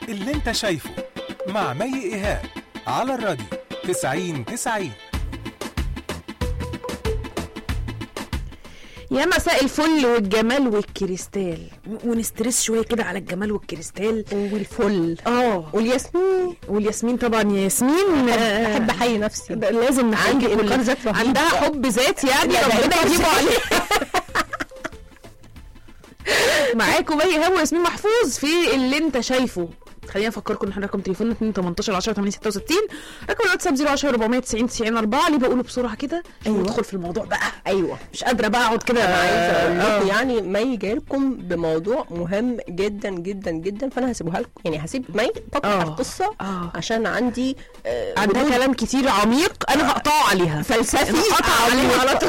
اللي انت شايفه مع مي ايهاب على الراديو 90 90 يا مساء الفل والجمال والكريستال ونسترس شويه كده على الجمال والكريستال والفل اه والياسمين والياسمين طبعا يا ياسمين آه، بحب احيي نفسي ده لازم نحيي عندي كل- إنكار ذات رهيب. عندها حب ذات يعني لا، ده ربنا إنكار يجيبه ذات. عليها معاكم مي ايهاب وياسمين محفوظ في اللي انت شايفه خلينا نفكركم ان احنا رقم تليفوننا 2 18 10 8 66 رقم الواتساب 010 490 90 4 اللي بقوله بسرعه كده عشان أيوة. ندخل في الموضوع بقى ايوه مش قادره بقى اقعد كده انا عايزه اقول آه. لكم يعني مي جايلكم بموضوع مهم جدا جدا جدا فانا هسيبها لكم يعني هسيب مي تقطع آه. القصه آه. عشان عندي آه عندها ردود كلام كتير عميق انا هقطعه عليها فلسفي قطع عليها على طول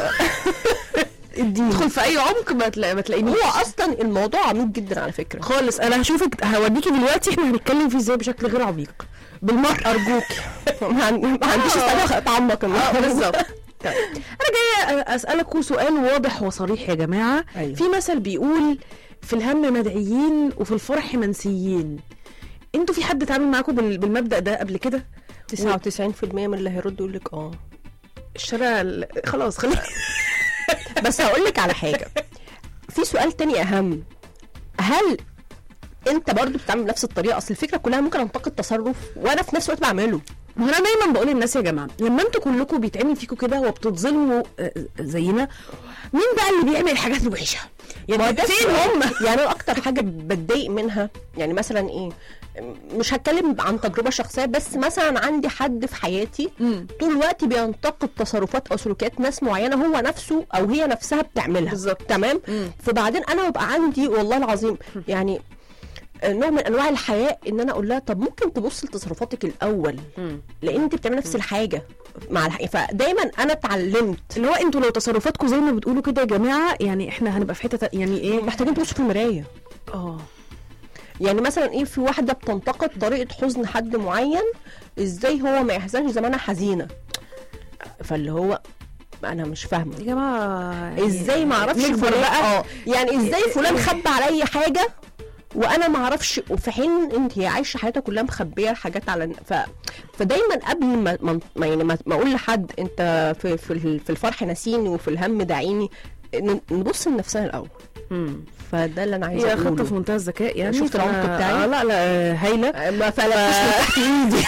الدين ادخل في اي عمق ما تلاقي ما تلاقينيش هو اصلا الموضوع عميق جدا على فكره خالص انا هشوفك هوديكي دلوقتي احنا هنتكلم فيه ازاي بشكل غير عميق بالمره ارجوك ما عن- ما عنديش استعداد اتعمق اه النهارده بالظبط طيب. انا جايه اسالكوا سؤال واضح وصريح يا جماعه أيوة. في مثل بيقول في الهم مدعيين وفي الفرح منسيين انتوا في حد اتعامل معاكم بال- بالمبدا ده قبل كده 99% من اللي هيرد يقول لك اه الشارع ال- خلاص خلينا بس هقول لك على حاجه في سؤال تاني اهم هل انت برضو بتتعامل بنفس الطريقه اصل الفكره كلها ممكن انتقد تصرف وانا في نفس الوقت بعمله ما هو انا دايما بقول للناس يا جماعه لما انتوا كلكم بيتعمل فيكم كده وبتتظلموا آه، زينا مين بقى اللي بيعمل الحاجات الوحشه؟ يعني ده فين السؤال. هم؟ يعني انا اكتر حاجه بتضايق منها يعني مثلا ايه مش هتكلم عن تجربه شخصيه بس مثلا عندي حد في حياتي مم. طول الوقت بينتقد تصرفات او سلوكيات ناس معينه هو نفسه او هي نفسها بتعملها بالظبط. تمام مم. فبعدين انا ببقى عندي والله العظيم يعني نوع من انواع الحياء ان انا اقول لها طب ممكن تبص لتصرفاتك الاول لان انت بتعمل نفس الحاجه مع الحقيقة فدايما انا اتعلمت اللي هو انتوا لو تصرفاتكم زي ما بتقولوا كده يا جماعه يعني احنا هنبقى في حته تا- يعني ايه محتاجين تبصوا في المرايه اه يعني مثلا ايه في واحده بتنتقد طريقه حزن حد معين ازاي هو ما يحزنش زي ما انا حزينه فاللي هو انا مش فاهمه يا جماعه يعني ازاي ما اعرفش نكبر فلان بقى اه يعني ازاي فلان خبى عليا حاجه وانا ما اعرفش وفي حين انت هي عايشه حياتها كلها مخبيه الحاجات على ف... فدايما قبل ما ما ما- يعني ما ما اقول لحد انت في في ال- في الفرح نسيني وفي الهم دعيني ن- نبص لنفسنا الاول مم. فده اللي انا عايزه هي خطه اقوله في منتهى الذكاء يعني شفت العمق فأنا- بتاعي؟ آه لا لا آه، هايله ما فلتش من تحت ايدي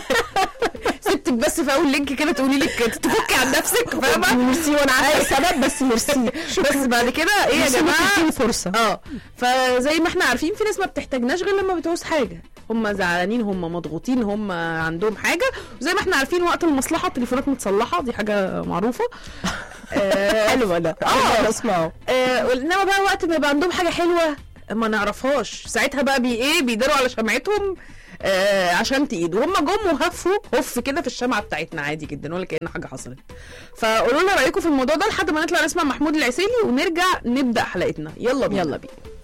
سبتك بس في اول لينك كده تقولي لك تفكي عن نفسك فاهمه ميرسي وانا عارفه السبب بس ميرسي بس بعد كده ايه يا جماعه اديني فرصه اه فزي ما احنا عارفين في ناس ما بتحتاجناش غير لما بتعوز حاجه هم زعلانين هم مضغوطين هم عندهم حاجه وزي ما احنا عارفين وقت المصلحه التليفونات متصلحه دي حاجه معروفه آه، حلو ده اه اسمعه آه، انما بقى وقت ما يبقى عندهم حاجه حلوه ما نعرفهاش ساعتها بقى بي ايه بيداروا على شمعتهم آه عشان تقيد وهم جم وهفوا هف كده في الشمعه بتاعتنا عادي جدا ولا كأن حاجه حصلت فقولوا لنا رايكم في الموضوع ده لحد ما نطلع نسمع محمود العسيلي ونرجع نبدا حلقتنا يلا بينا يلا بينا